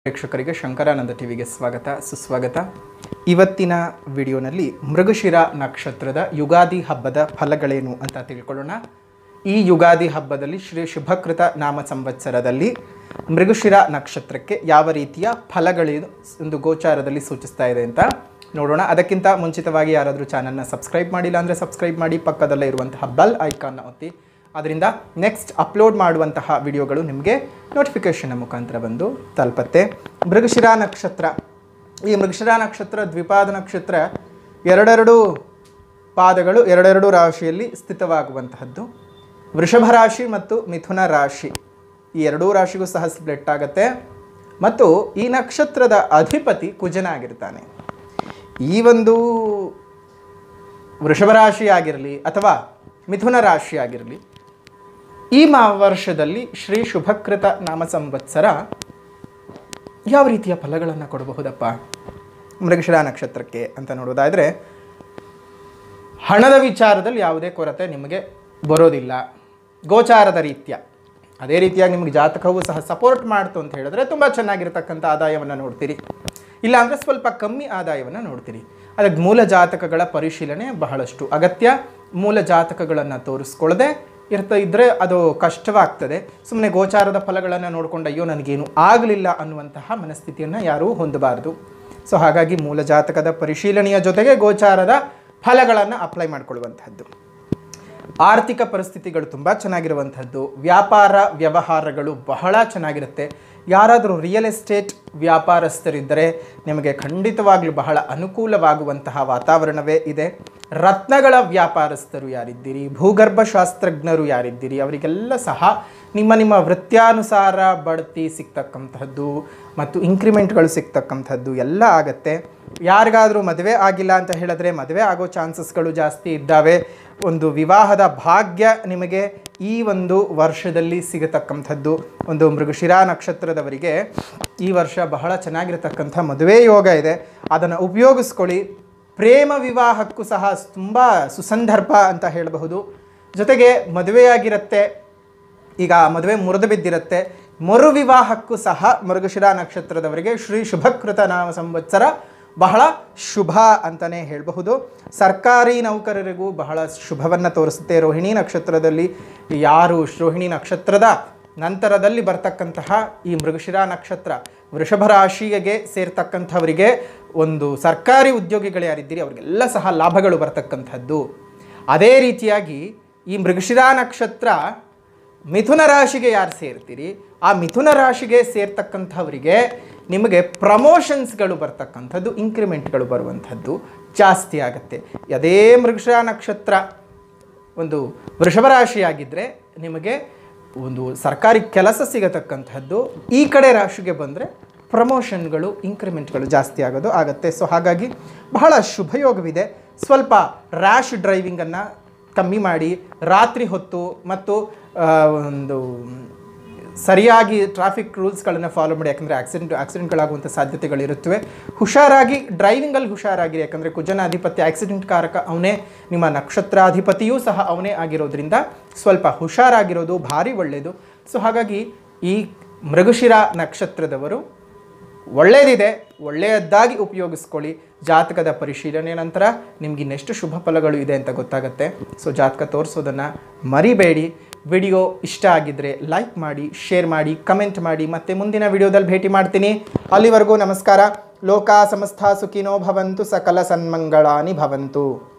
ಪ್ರೇಕ್ಷಕರಿಗೆ ಶಂಕರಾನಂದ ಟಿವಿಗೆ ಸ್ವಾಗತ ಸುಸ್ವಾಗತ ಇವತ್ತಿನ ವಿಡಿಯೋನಲ್ಲಿ ಮೃಗಶಿರ ನಕ್ಷತ್ರದ ಯುಗಾದಿ ಹಬ್ಬದ ಫಲಗಳೇನು ಅಂತ ತಿಳ್ಕೊಳ್ಳೋಣ ಈ ಯುಗಾದಿ ಹಬ್ಬದಲ್ಲಿ ಶ್ರೀ ಶುಭಕೃತ ನಾಮ ಸಂವತ್ಸರದಲ್ಲಿ ಮೃಗಶಿರ ನಕ್ಷತ್ರಕ್ಕೆ ಯಾವ ರೀತಿಯ ಫಲಗಳೇನು ಒಂದು ಗೋಚಾರದಲ್ಲಿ ಸೂಚಿಸ್ತಾ ಇದೆ ಅಂತ ನೋಡೋಣ ಅದಕ್ಕಿಂತ ಮುಂಚಿತವಾಗಿ ಯಾರಾದರೂ ಚಾನಲ್ನ ಸಬ್ಸ್ಕ್ರೈಬ್ ಮಾಡಿಲ್ಲ ಅಂದರೆ ಸಬ್ಸ್ಕ್ರೈಬ್ ಮಾಡಿ ಪಕ್ಕದಲ್ಲೇ ಇರುವಂತಹ ಬೆಲ್ ಐಕಾನ್ನ ಒತ್ತಿ ಅದರಿಂದ ನೆಕ್ಸ್ಟ್ ಅಪ್ಲೋಡ್ ಮಾಡುವಂತಹ ವಿಡಿಯೋಗಳು ನಿಮಗೆ ನೋಟಿಫಿಕೇಷನ್ನ ಮುಖಾಂತರ ಬಂದು ತಲುಪತ್ತೆ ಮೃಗಶಿರ ನಕ್ಷತ್ರ ಈ ಮೃಗಶಿರ ನಕ್ಷತ್ರ ದ್ವಿಪಾದ ನಕ್ಷತ್ರ ಎರಡೆರಡು ಪಾದಗಳು ಎರಡೆರಡು ರಾಶಿಯಲ್ಲಿ ಸ್ಥಿತವಾಗುವಂತಹದ್ದು ವೃಷಭ ರಾಶಿ ಮತ್ತು ಮಿಥುನ ರಾಶಿ ಈ ಎರಡೂ ರಾಶಿಗೂ ಸಹ ಸ್ಪ್ಲಿಟ್ ಆಗುತ್ತೆ ಮತ್ತು ಈ ನಕ್ಷತ್ರದ ಅಧಿಪತಿ ಕುಜನಾಗಿರ್ತಾನೆ ಈ ಒಂದು ವೃಷಭ ರಾಶಿ ಆಗಿರಲಿ ಅಥವಾ ಮಿಥುನ ರಾಶಿ ಆಗಿರಲಿ ಈ ಮಾ ವರ್ಷದಲ್ಲಿ ಶ್ರೀ ಶುಭಕೃತ ನಾಮ ಸಂವತ್ಸರ ಯಾವ ರೀತಿಯ ಫಲಗಳನ್ನು ಕೊಡಬಹುದಪ್ಪ ಮೃಗಶಿರ ನಕ್ಷತ್ರಕ್ಕೆ ಅಂತ ನೋಡೋದಾದರೆ ಹಣದ ವಿಚಾರದಲ್ಲಿ ಯಾವುದೇ ಕೊರತೆ ನಿಮಗೆ ಬರೋದಿಲ್ಲ ಗೋಚಾರದ ರೀತ್ಯ ಅದೇ ರೀತಿಯಾಗಿ ನಿಮಗೆ ಜಾತಕವೂ ಸಹ ಸಪೋರ್ಟ್ ಮಾಡ್ತು ಅಂತ ಹೇಳಿದ್ರೆ ತುಂಬ ಚೆನ್ನಾಗಿರ್ತಕ್ಕಂಥ ಆದಾಯವನ್ನು ನೋಡ್ತೀರಿ ಇಲ್ಲ ಅಂದರೆ ಸ್ವಲ್ಪ ಕಮ್ಮಿ ಆದಾಯವನ್ನು ನೋಡ್ತೀರಿ ಅದಕ್ಕೆ ಮೂಲ ಜಾತಕಗಳ ಪರಿಶೀಲನೆ ಬಹಳಷ್ಟು ಅಗತ್ಯ ಮೂಲ ಜಾತಕಗಳನ್ನು ತೋರಿಸ್ಕೊಳ್ಳದೆ ಇರ್ತಾ ಇದ್ದರೆ ಅದು ಕಷ್ಟವಾಗ್ತದೆ ಸುಮ್ಮನೆ ಗೋಚಾರದ ಫಲಗಳನ್ನು ನೋಡಿಕೊಂಡು ಅಯ್ಯೋ ನನಗೇನು ಆಗಲಿಲ್ಲ ಅನ್ನುವಂತಹ ಮನಸ್ಥಿತಿಯನ್ನು ಯಾರೂ ಹೊಂದಬಾರದು ಸೊ ಹಾಗಾಗಿ ಮೂಲ ಜಾತಕದ ಪರಿಶೀಲನೆಯ ಜೊತೆಗೆ ಗೋಚಾರದ ಫಲಗಳನ್ನು ಅಪ್ಲೈ ಮಾಡಿಕೊಳ್ಳುವಂಥದ್ದು ಆರ್ಥಿಕ ಪರಿಸ್ಥಿತಿಗಳು ತುಂಬ ಚೆನ್ನಾಗಿರುವಂಥದ್ದು ವ್ಯಾಪಾರ ವ್ಯವಹಾರಗಳು ಬಹಳ ಚೆನ್ನಾಗಿರುತ್ತೆ ಯಾರಾದರೂ ರಿಯಲ್ ಎಸ್ಟೇಟ್ ವ್ಯಾಪಾರಸ್ಥರಿದ್ದರೆ ನಿಮಗೆ ಖಂಡಿತವಾಗ್ಲೂ ಬಹಳ ಅನುಕೂಲವಾಗುವಂತಹ ವಾತಾವರಣವೇ ಇದೆ ರತ್ನಗಳ ವ್ಯಾಪಾರಸ್ಥರು ಯಾರಿದ್ದೀರಿ ಭೂಗರ್ಭಶಾಸ್ತ್ರಜ್ಞರು ಯಾರಿದ್ದೀರಿ ಅವರಿಗೆಲ್ಲ ಸಹ ನಿಮ್ಮ ನಿಮ್ಮ ವೃತ್ಯಾನುಸಾರ ಬಡ್ತಿ ಸಿಗ್ತಕ್ಕಂಥದ್ದು ಮತ್ತು ಇನ್ಕ್ರಿಮೆಂಟ್ಗಳು ಸಿಗ್ತಕ್ಕಂಥದ್ದು ಎಲ್ಲ ಆಗತ್ತೆ ಯಾರಿಗಾದರೂ ಮದುವೆ ಆಗಿಲ್ಲ ಅಂತ ಹೇಳಿದ್ರೆ ಮದುವೆ ಆಗೋ ಚಾನ್ಸಸ್ಗಳು ಜಾಸ್ತಿ ಇದ್ದಾವೆ ಒಂದು ವಿವಾಹದ ಭಾಗ್ಯ ನಿಮಗೆ ಈ ಒಂದು ವರ್ಷದಲ್ಲಿ ಸಿಗತಕ್ಕಂಥದ್ದು ಒಂದು ಮೃಗಶಿರ ನಕ್ಷತ್ರದವರಿಗೆ ಈ ವರ್ಷ ಬಹಳ ಚೆನ್ನಾಗಿರತಕ್ಕಂಥ ಮದುವೆ ಯೋಗ ಇದೆ ಅದನ್ನು ಉಪಯೋಗಿಸ್ಕೊಳ್ಳಿ ಪ್ರೇಮ ವಿವಾಹಕ್ಕೂ ಸಹ ತುಂಬ ಸುಸಂದರ್ಭ ಅಂತ ಹೇಳಬಹುದು ಜೊತೆಗೆ ಮದುವೆಯಾಗಿರುತ್ತೆ ಈಗ ಮದುವೆ ಮುರಿದು ಬಿದ್ದಿರುತ್ತೆ ಮರು ವಿವಾಹಕ್ಕೂ ಸಹ ಮೃಗಶಿರ ನಕ್ಷತ್ರದವರಿಗೆ ಶ್ರೀ ಶುಭಕೃತ ನಾಮ ಸಂವತ್ಸರ ಬಹಳ ಶುಭ ಅಂತಲೇ ಹೇಳಬಹುದು ಸರ್ಕಾರಿ ನೌಕರರಿಗೂ ಬಹಳ ಶುಭವನ್ನು ತೋರಿಸುತ್ತೆ ರೋಹಿಣಿ ನಕ್ಷತ್ರದಲ್ಲಿ ಯಾರು ರೋಹಿಣಿ ನಕ್ಷತ್ರದ ನಂತರದಲ್ಲಿ ಬರ್ತಕ್ಕಂತಹ ಈ ಮೃಗಶಿರ ನಕ್ಷತ್ರ ವೃಷಭ ರಾಶಿಗೆ ಸೇರ್ತಕ್ಕಂಥವರಿಗೆ ಒಂದು ಸರ್ಕಾರಿ ಉದ್ಯೋಗಿಗಳು ಯಾರಿದ್ದೀರಿ ಅವರಿಗೆಲ್ಲ ಸಹ ಲಾಭಗಳು ಬರ್ತಕ್ಕಂಥದ್ದು ಅದೇ ರೀತಿಯಾಗಿ ಈ ಮೃಗಶಿರ ನಕ್ಷತ್ರ ಮಿಥುನ ರಾಶಿಗೆ ಯಾರು ಸೇರ್ತೀರಿ ಆ ಮಿಥುನ ರಾಶಿಗೆ ಸೇರ್ತಕ್ಕಂಥವರಿಗೆ ನಿಮಗೆ ಪ್ರಮೋಷನ್ಸ್ಗಳು ಬರ್ತಕ್ಕಂಥದ್ದು ಇನ್ಕ್ರಿಮೆಂಟ್ಗಳು ಬರುವಂಥದ್ದು ಜಾಸ್ತಿ ಆಗುತ್ತೆ ಅದೇ ಮೃಗಶಿರ ನಕ್ಷತ್ರ ಒಂದು ವೃಷಭ ರಾಶಿಯಾಗಿದ್ದರೆ ನಿಮಗೆ ಒಂದು ಸರ್ಕಾರಿ ಕೆಲಸ ಸಿಗತಕ್ಕಂಥದ್ದು ಈ ಕಡೆ ರಾಶಿಗೆ ಬಂದರೆ ಪ್ರಮೋಷನ್ಗಳು ಇನ್ಕ್ರಿಮೆಂಟ್ಗಳು ಜಾಸ್ತಿ ಆಗೋದು ಆಗುತ್ತೆ ಸೊ ಹಾಗಾಗಿ ಬಹಳ ಶುಭಯೋಗವಿದೆ ಸ್ವಲ್ಪ ರ್ಯಾಶ್ ಡ್ರೈವಿಂಗನ್ನು ಕಮ್ಮಿ ಮಾಡಿ ರಾತ್ರಿ ಹೊತ್ತು ಮತ್ತು ಆ, ಒಂದು ಸರಿಯಾಗಿ ಟ್ರಾಫಿಕ್ ರೂಲ್ಸ್ಗಳನ್ನು ಫಾಲೋ ಮಾಡಿ ಯಾಕಂದರೆ ಆಕ್ಸಿಡೆಂಟ್ ಆಕ್ಸಿಡೆಂಟ್ಗಳಾಗುವಂಥ ಸಾಧ್ಯತೆಗಳಿರುತ್ತವೆ ಹುಷಾರಾಗಿ ಡ್ರೈವಿಂಗಲ್ಲಿ ಹುಷಾರಾಗಿರಿ ಯಾಕಂದರೆ ಕುಜನ ಅಧಿಪತಿ ಆಕ್ಸಿಡೆಂಟ್ ಕಾರಕ ಅವನೇ ನಿಮ್ಮ ನಕ್ಷತ್ರಾಧಿಪತಿಯೂ ಸಹ ಅವನೇ ಆಗಿರೋದ್ರಿಂದ ಸ್ವಲ್ಪ ಹುಷಾರಾಗಿರೋದು ಭಾರಿ ಒಳ್ಳೆಯದು ಸೊ ಹಾಗಾಗಿ ಈ ಮೃಗಶಿರ ನಕ್ಷತ್ರದವರು ಒಳ್ಳೆಯದಿದೆ ಒಳ್ಳೆಯದಾಗಿ ಉಪಯೋಗಿಸ್ಕೊಳ್ಳಿ ಜಾತಕದ ಪರಿಶೀಲನೆ ನಂತರ ನಿಮ್ಗೆ ಇನ್ನೆಷ್ಟು ಶುಭ ಫಲಗಳು ಇದೆ ಅಂತ ಗೊತ್ತಾಗುತ್ತೆ ಸೊ ಜಾತಕ ತೋರಿಸೋದನ್ನು ಮರಿಬೇಡಿ ವಿಡಿಯೋ ಇಷ್ಟ ಆಗಿದ್ದರೆ ಲೈಕ್ ಮಾಡಿ ಶೇರ್ ಮಾಡಿ ಕಮೆಂಟ್ ಮಾಡಿ ಮತ್ತೆ ಮುಂದಿನ ವಿಡಿಯೋದಲ್ಲಿ ಭೇಟಿ ಮಾಡ್ತೀನಿ ಅಲ್ಲಿವರೆಗೂ ನಮಸ್ಕಾರ ಲೋಕ ಸಮಸ್ತ ಸುಖಿನೋ ಭವಂತು ಸಕಲ ಸನ್ಮಂಗಳಾನಿ ಭವಂತು